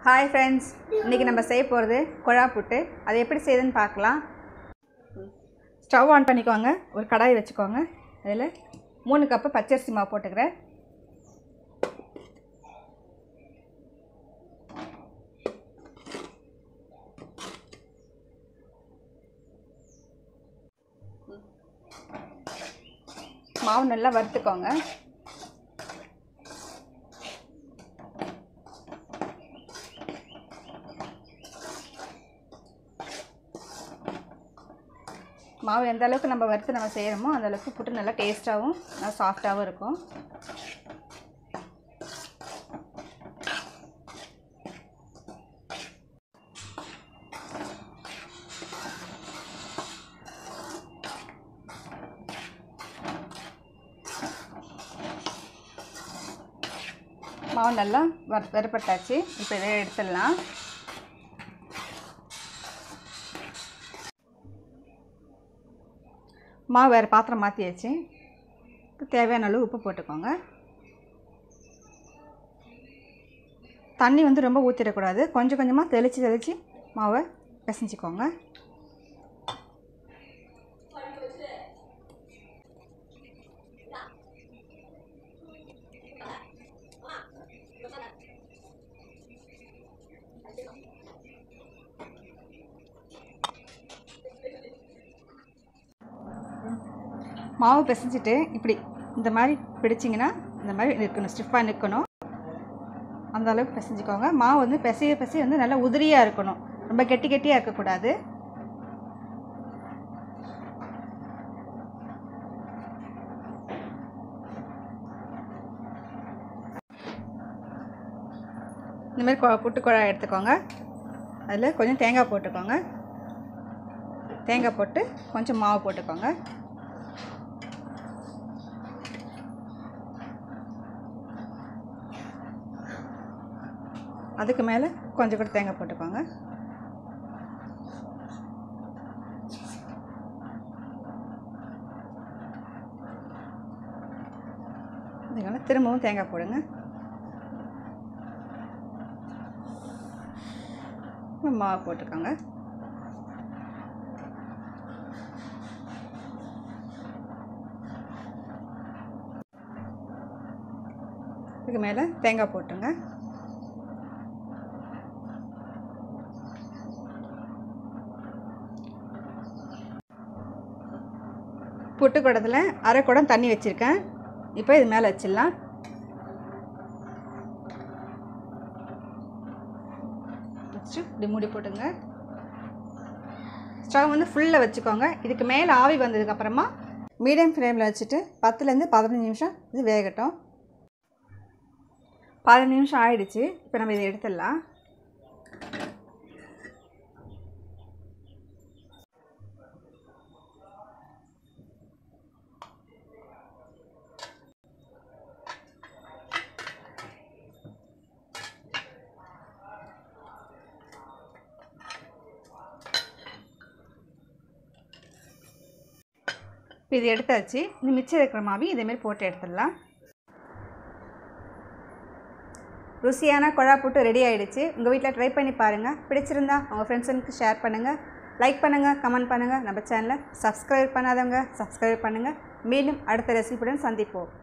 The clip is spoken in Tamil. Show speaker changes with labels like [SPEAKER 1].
[SPEAKER 1] ஹாய் ஃப்ரெண்ட்ஸ் இன்றைக்கி நம்ம செய்ய போகிறது குழா புட்டு அது எப்படி செய்யுதுன்னு பார்க்கலாம் ஸ்டவ் ஆன் பண்ணிக்கோங்க ஒரு கடாய் வச்சுக்கோங்க அதில் மூணு கப்பு பச்சரிசி மாவு போட்டுக்கிறேன் மாவு நல்லா வறுத்துக்கோங்க மாவு எந்த அளவுக்கு நம்ம வறுத்து நம்ம செய்கிறோமோ அந்த அளவுக்கு புட்டு நல்லா டேஸ்ட்டாகவும் நல்லா சாஃப்டாகவும் இருக்கும் மாவு நல்லா வறு வறுப்பட்டாச்சு இப்போ இதை எடுத்துடலாம் மாவு வேறு பாத்திரம் மாற்றியாச்சு தேவையான அளவு உப்பு போட்டுக்கோங்க தண்ணி வந்து ரொம்ப ஊற்றிடக்கூடாது கொஞ்சம் கொஞ்சமாக தெளித்து தெளித்து மாவை பிசைஞ்சிக்கோங்க மாவு பிசைஞ்சிட்டு இப்படி இந்த மாதிரி பிடிச்சிங்கன்னா இந்த மாதிரி நிற்கணும் ஸ்டிஃபாக நிற்கணும் அந்த அளவுக்கு பிசைஞ்சிக்கோங்க மாவு வந்து பிசைய பிசைய வந்து நல்லா உதிரியாக இருக்கணும் ரொம்ப கெட்டி கெட்டியாக இருக்கக்கூடாது இந்த மாதிரி கொ- புட்டு குழாய் எடுத்துக்கோங்க அதில் கொஞ்சம் தேங்காய் போட்டுக்கோங்க தேங்காய் போட்டு கொஞ்சம் மாவு போட்டுக்கோங்க அதுக்கு மேலே கொஞ்சம் கூட தேங்காய் போட்டுக்கோங்க இதுக்கான திரும்பவும் தேங்காய் போடுங்க மாவு போட்டுக்கோங்க இதுக்கு மேலே தேங்காய் போட்டுங்க புட்டு குடத்தில் அரை குடம் தண்ணி வச்சுருக்கேன் இப்போ இது மேலே வச்சிடலாம் வச்சு இப்படி மூடி போட்டுங்க ஸ்டவ் வந்து ஃபுல்லில் வச்சுக்கோங்க இதுக்கு மேலே ஆவி வந்ததுக்கப்புறமா மீடியம் ஃப்ளேமில் வச்சுட்டு பத்துலேருந்து பதினஞ்சு நிமிஷம் இது வேகட்டும் பதினஞ்சு நிமிஷம் ஆயிடுச்சு இப்போ நம்ம இதை எடுத்துடலாம் இப்போ இது எடுத்தாச்சு இது மிச்சம் இருக்கிற மாவி இதேமாரி போட்டு எடுத்துடலாம் ருசியான குழா புட்டு ரெடி ஆயிடுச்சு உங்கள் வீட்டில் ட்ரை பண்ணி பாருங்கள் பிடிச்சிருந்தா உங்கள் ஃப்ரெண்ட்ஸுக்கு ஷேர் பண்ணுங்கள் லைக் பண்ணுங்கள் கமெண்ட் பண்ணுங்கள் நம்ம சேனலை சப்ஸ்கிரைப் பண்ணாதவங்க சப்ஸ்கிரைப் பண்ணுங்கள் மேலும் அடுத்த ரெசிபியுடன் சந்திப்போம்